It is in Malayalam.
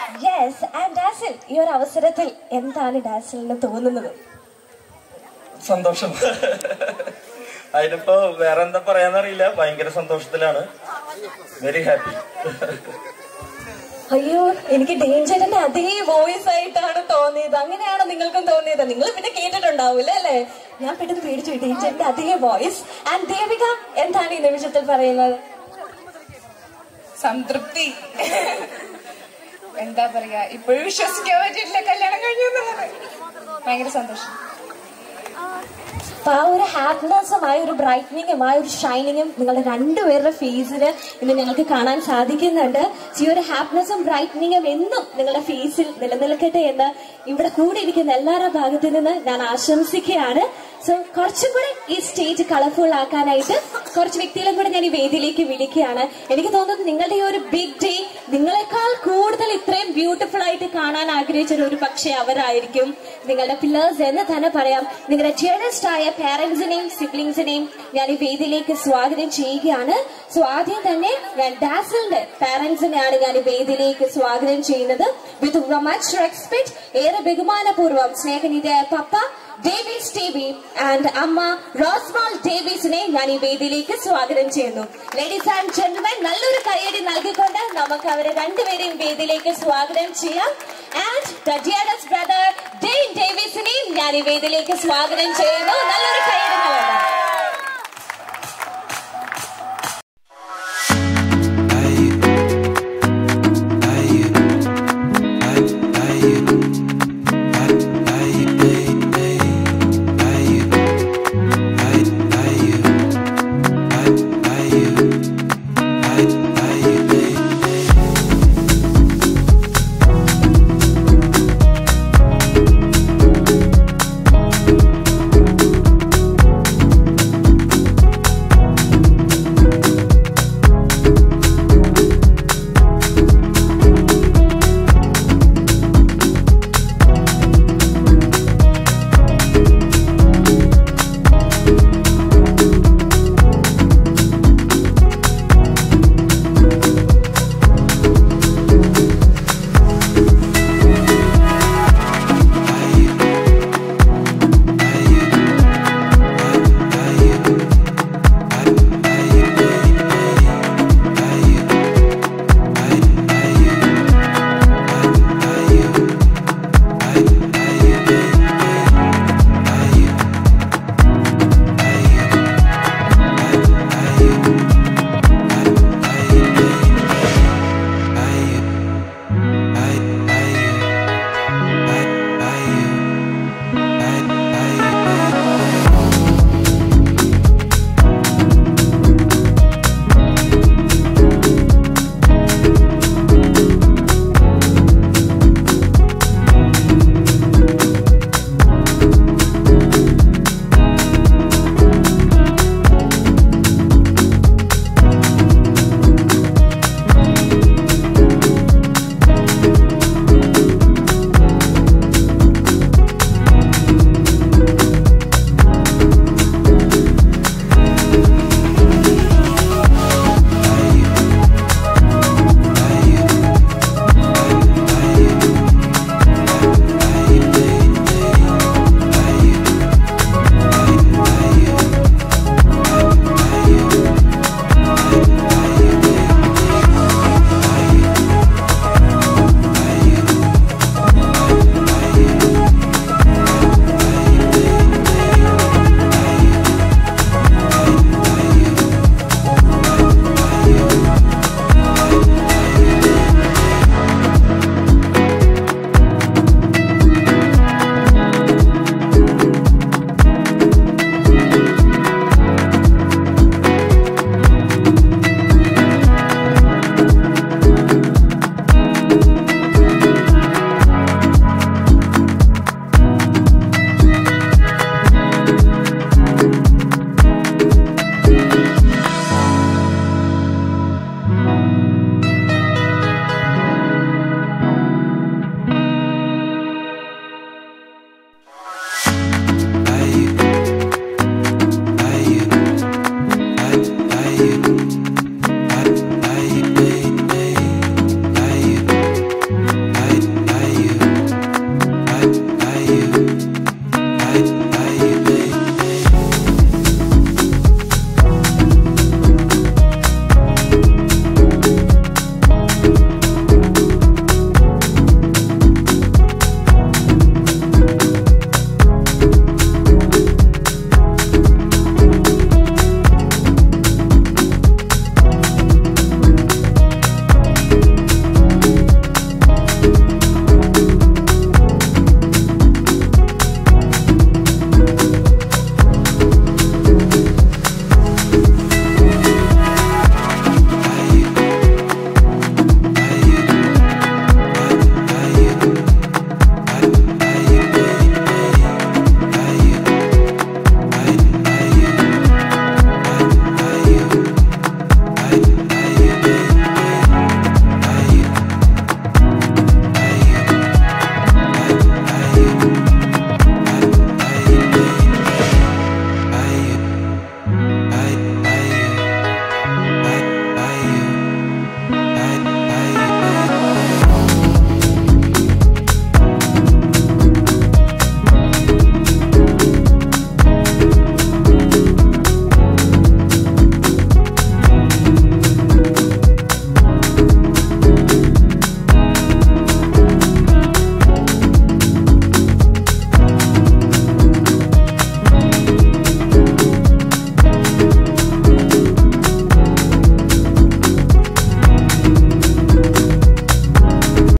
യെസ് ആൻഡ് ഡാസിൽ ഈ ഒരു അവസരത്തിൽ എന്താണ് ഡാസിലിന് തോന്നുന്നത് സന്തോഷം അതിനിപ്പോ വേറെ എന്താ പറയാന്നറിയില്ല ഭയങ്കര സന്തോഷത്തിലാണ് വെരി ഹാപ്പി അയ്യോ എനിക്ക് ഡേഞ്ചറിന്റെ അതേ വോയിസ് ആയിട്ടാണ് തോന്നിയത് അങ്ങനെയാണോ നിങ്ങൾക്കും തോന്നിയത് നിങ്ങൾ പിന്നെ കേട്ടിട്ടുണ്ടാവൂല അല്ലേ ഞാൻ പെട്ടെന്ന് പേടിച്ചു ഡേഞ്ചറിന്റെ അതേ വോയിസ് ആൻഡ് ദേവിക എന്താണ് ഈ നിമിഷത്തിൽ പറയുന്നത് സംതൃപ്തി എന്താ പറയാ ഇപ്പോഴും വിശ്വസിക്കാൻ പറ്റിയിട്ടില്ല കല്യാണം കഴിഞ്ഞു എന്നുള്ളത് ഭയങ്കര സന്തോഷം അപ്പൊ ആ ഒരു ഹാപ്പിനെസ്സും ആ ഒരു ബ്രൈറ്റനിങ്ങും ആ ഒരു ഷൈനിങ്ങും നിങ്ങളുടെ രണ്ടുപേരുടെ ഫേസിന് ഇന്ന് ഞങ്ങൾക്ക് കാണാൻ സാധിക്കുന്നുണ്ട് ഈ ഒരു ഹാപ്പിനെസ്സും ബ്രൈറ്റനിങ്ങും എന്നും നിങ്ങളുടെ ഫേസിൽ നിലനിൽക്കട്ടെ എന്ന് ഇവിടെ കൂടി ഇരിക്കുന്ന എല്ലാവരുടെ ഭാഗത്തു നിന്ന് ഞാൻ ആശംസിക്കുകയാണ് സോ കുറച്ചും കൂടെ ഈ സ്റ്റേജ് കളർഫുൾ ആക്കാനായിട്ട് കുറച്ച് വ്യക്തികളും കൂടെ ഞാൻ ഈ വേദിയിലേക്ക് വിളിക്കുകയാണ് എനിക്ക് തോന്നുന്നത് നിങ്ങളുടെ ഈ ഒരു ബിഗ് ഡേ നിങ്ങളെക്കാൾ കൂടുതൽ ഇത്രയും ബ്യൂട്ടിഫുൾ ആയിട്ട് കാണാൻ ആഗ്രഹിച്ചത് ഒരു പക്ഷേ അവരായിരിക്കും നിങ്ങളുടെ പില്ലേഴ്സ് എന്ന് തന്നെ പറയാം നിങ്ങളുടെ ഡിയറസ്റ്റ് ആയ പാരന്റ്സിനെയും സിബ്ലിങ്സിനെയും ഞാൻ ഈ വേദിയിലേക്ക് സ്വാഗതം ചെയ്യുകയാണ് സോ ആദ്യം തന്നെ ഞാൻ ഡാസലിന്റെ പാരന്റ്സിനെയാണ് ഞാൻ ഈ വേദിയിലേക്ക് സ്വാഗതം ചെയ്യുന്നത് വിത്ത് മച്ച് റെസ്പെക്ട് ഏറെ ബഹുമാനപൂർവ്വം സ്നേഹനിധിയായ പപ്പ ഡേവിസ് ടി വി ആൻഡ് അമ്മ റോസ്മാൾ ഡേവിസിനെ ഞാൻ ഈ വേദിയിലേക്ക് സ്വാഗതം ചെയ്യുന്നു ലേഡീസ് ആൻഡ് ജെന്റിൽമെൻ നല്ലൊരു കയ്യടി നൽകിക്കൊണ്ട് നമുക്ക് അവരെ രണ്ടുപേരെയും വേദിയിലേക്ക് സ്വാഗതം ചെയ്യാം ആൻഡ് ഡിയറസ്റ്റ് ബ്രദർ ഡെയിൻ ഡേവിസിനെയും ഞാൻ ഈ വേദിയിലേക്ക് സ്വാഗതം ചെയ്യുന്നു നല്ലൊരു കയ്യടി നൽകാം